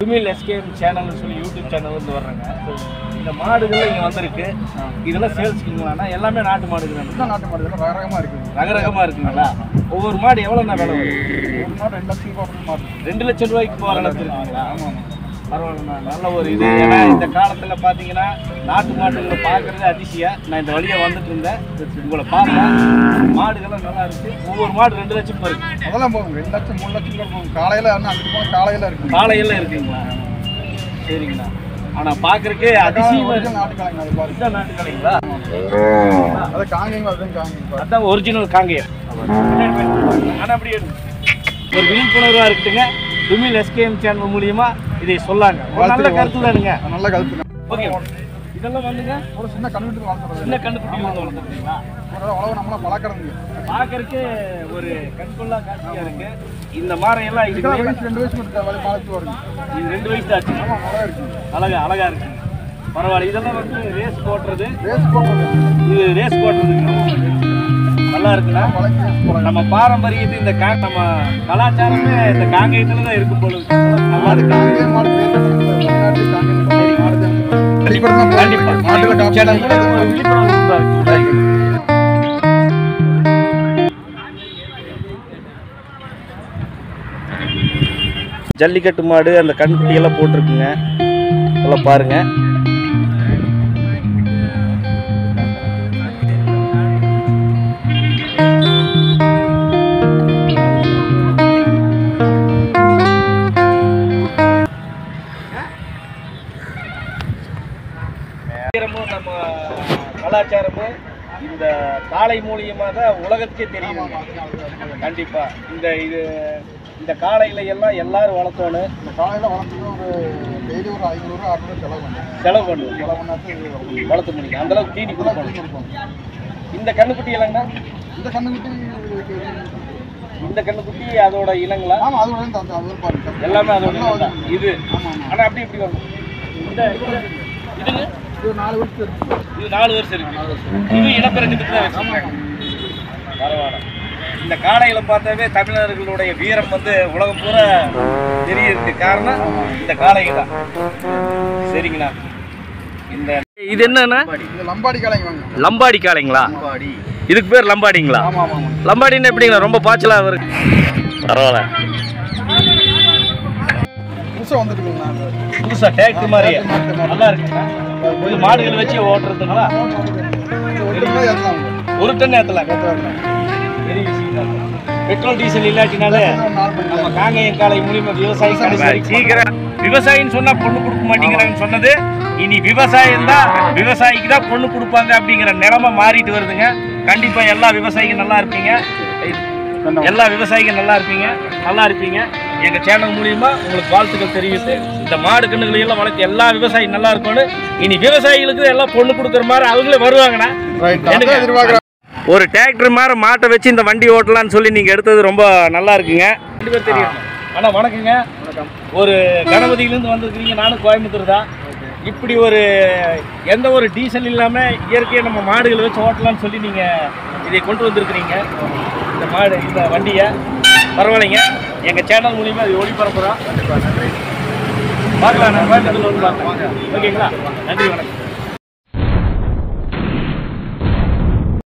விமில் SKM சேனல்னு சொல்லி YouTube channel வந்து வர்றேங்க இந்த மாடுகள் இங்கே வந்திருக்கு இதெல்லாம் சேல்ஸ்க்குங்களாண்ணா எல்லாமே நாட்டு மாடுகள் இதுதான் நாட்டு மாடு இதெல்லாம் ரகரகமாக இருக்குது ரக ரகமாக இருக்குங்களா ஒவ்வொரு மாடு எவ்வளோண்ணா விலை வரும் ஒரு மாடு ரெண்டு லட்சம் ரூபாய் மாடு ரெண்டு லட்சம் ரூபாய்க்கு போகிற அளவுக்கு இருக்குங்களா ஆமாம் ஆமாம் பரவாயில்லண்ணா நல்ல ஒரு இது ஏன்னா இந்த காலத்தில் பார்த்தீங்கன்னா நாட்டு மாடுகளை பார்க்குறது அதிசயம் நான் இந்த வழியாக வந்துட்டு இருந்தேன் உங்களை பார்த்தேன் மாடுகள்லாம் நல்லா இருக்கு ஒவ்வொரு மாடு ரெண்டு லட்சம் இருக்கு அதெல்லாம் போகும் ரெண்டு லட்சம் மூணு லட்சம் கூட போகும் காலையில் என்ன அங்கிட்டு போனால் காலையில் இருக்குது காலையெல்லாம் இருக்குங்களா சரிங்கண்ணா ஆனால் பார்க்குறக்கே அதிசயமாக இருக்கு நாட்டு காலைங்க அது பாருங்க இதுதான் நாட்டு கடைங்களா அது காங்கேங்க அதுதான் காங்கேங்க அதான் ஒரிஜினல் காங்கேயம் ஆனால் அப்படி எடுங்க. ஒரு விழிப்புணர்வாக இருக்கட்டுங்க விமில் எஸ்கேஎம் சேனல் மூலியமா இதை சொல்லாங்க ஒரு நல்ல கருத்து தானுங்க நல்ல கழுத்துங்க ஓகே இதெல்லாம் வந்துங்க ஒரு சின்ன கண்ணுட்டு வளர்த்துறது சின்ன கண்டுபிடி வந்து வளர்த்துறீங்களா ஒரு உழவு நம்மளாம் பழக்கிறதுங்க பார்க்கறதுக்கு ஒரு கண்கொள்ளா காட்சியா இருக்கு இந்த மாரம் எல்லாம் இதுக்கெல்லாம் இதுக்கு வயசு ரெண்டு வயசு மட்டும் வளர்த்து வளர்த்து வருங்க இது ரெண்டு வயசு ஆச்சு ஆமாம் மழை இருக்குங்க அழகா அழகா இருக்கு பரவாயில்ல இதெல்லாம் வந்து ரேஸ் போட்டுறது ரேஸ் போடுறது இது ரேஸ் போட்டுறதுங்க நல்லா இருக்குண்ணா வளைக்கு ரேஸ் போடுறாங்க நம்ம பாரம்பரியத்து இந்த கா நம்ம கலாச்சாரமே இந்த காங்கேயத்துல தான் இருக்கும் போல இருக்கு. நல்லா இருக்கு காங்கேய மாடு ரேஸ் தமிழ்நாட்டு காங்கேய மாடு தான். அடிப்படைதான் கண்டிப்பா மாட்டுல காப்பி சேனல் மூலமா ஒரு விழிப்புணர்வு உண்டாக்கு. ஜல்லிக்கட்டு மாடு அந்த கண்குட்டி எல்லாம் போட்டிருக்குங்க எல்லாம் பாருங்க கலாச்சாரமும் நம்ம கலாச்சாரமும் இந்த காளை மூலியமா தான் உலகத்துக்கே தெரியும் கண்டிப்பா இந்த இது இந்த காளையில எல்லாம் எல்லாரும் வளர்த்தோணும் இந்த காலையில் வளர்த்துட்டு ஒரு டெய்லி ஒரு ஐநூறு அறுநூறு செலவு பண்ணுறேன் செலவு பண்ணுவோம் செலவு பண்ணாச்சு வளர்த்த முடியும் அந்த அளவுக்கு தீனி கொடுக்கணும் இருக்கும் இந்த கண்ணுக்குட்டி இல்லைங்கண்ணா இந்த கண்ணுக்குட்டி இந்த கண்ணுக்குட்டி அதோட இனங்களா ஆமாம் அது வந்து அந்த அது ஒரு பாருங்க எல்லாமே அதோட இனம் தான். இது ஆமாம் ஆமாம் ஆனா அப்படி இப்படி வரும் இந்த இது- இதுங்க இது நாலு வருஷம் இருக்கு இது நாலு வருஷம் இருக்கு இது இனப்பெருக்கத்துக்கு தான் வச்சிருக்காங்க பரவாயில்ல இந்த காளைகளை பார்த்தாவே தமிழர்களுடைய வீரம் வந்து உலகம் பூரா தெரியறதுக்கு காரணம் இந்த காளைகள் தான் சரிங்கண்ணா இந்த இது என்னன்னா இது லம்பாடி காலைங்க வாங்க லம்பாடி காளைங்களா லம்பாடி இதுக்கு பேர் லம்பாடிங்களா ஆமாம் ஆமாம் ஆமாம் லம்பாடின்னு எப்படிங்களா ரொம்ப பாய்ச்சலா இருக்கு பரவாயில்ல புதுசாக வந்துட்டுங்களா புதுசா டேக்டர் மாதிரி நல்லா இருக்குண்ணா இது மாடுகள் வச்சு ஓட்டுறதுங்களா ஒரு கிலோ ஏற்றலாம் ஒரு டன் ஏத்தலாம் பெரிய விஷயம் தான். பெட்ரோல் டீசல் இல்லாட்டினாலே நம்ம காங்கேயம் காலை மூலியமா விவசாயி கடைசி வரைக்கும் சீக்கிரம் விவசாயின்னு சொன்னா பொண்ணு கொடுக்க மாட்டேங்கிறாங்கன்னு சொன்னது இனி விவசாயம் தான் விவசாயிக்கு தான் பொண்ணு கொடுப்பாங்க அப்படிங்கிற நிலைமை மாறிட்டு வருதுங்க கண்டிப்பா எல்லா விவசாயிகள் நல்லா இருப்பீங்க எல்லா விவசாயிகள் நல்லா இருப்பீங்க நல்லா இருப்பீங்க எங்க சேனல் மூலியமா உங்களுக்கு வாழ்த்துக்கள் தெரிவித்து இந்த மாடு கண்ணுகளை எல்லாம் வளர்த்து எல்லா விவசாயியும் நல்லா இருக்கணும் இனி விவசாயிகளுக்கு எல்லாம் பொண்ணு கொடுக்குற மாதிரி அவங்களே வருவாங்கண்ணா ரைட் எனக்கு- அதான் எதிர்பார்க்குறேன் ஒரு டிராக்டர் மாதிரி மாட்டை வச்சு இந்த வண்டி ஓட்டலாம்னு சொல்லி நீங்க எடுத்தது ரொம்ப நல்லா இருக்குங்க ரெண்டு பேர் தெரியும் அண்ணா வணக்கங்க ஒரு கணபதியிலேருந்து வந்திருக்கிறீங்க நானும் கோயம்புத்தூர் தான் இப்படி ஒரு எந்த ஒரு டீசல் இல்லாமல் இயற்கையை நம்ம மாடுகளை வச்சு ஓட்டலாம்னு சொல்லி நீங்கள் இதை கொண்டு வந்திருக்கிறீங்க இந்த மாடு இந்த வண்டியை பரவாயில்லைங்க எங்கள் சேனல் மூலியமா இது ஒளிபரப்புகிறோம் பார்க்கலாம் நான் கோயம்புத்தூர்ல வந்து பார்க்கலாம் ஓகேங்களா நன்றி வணக்கம்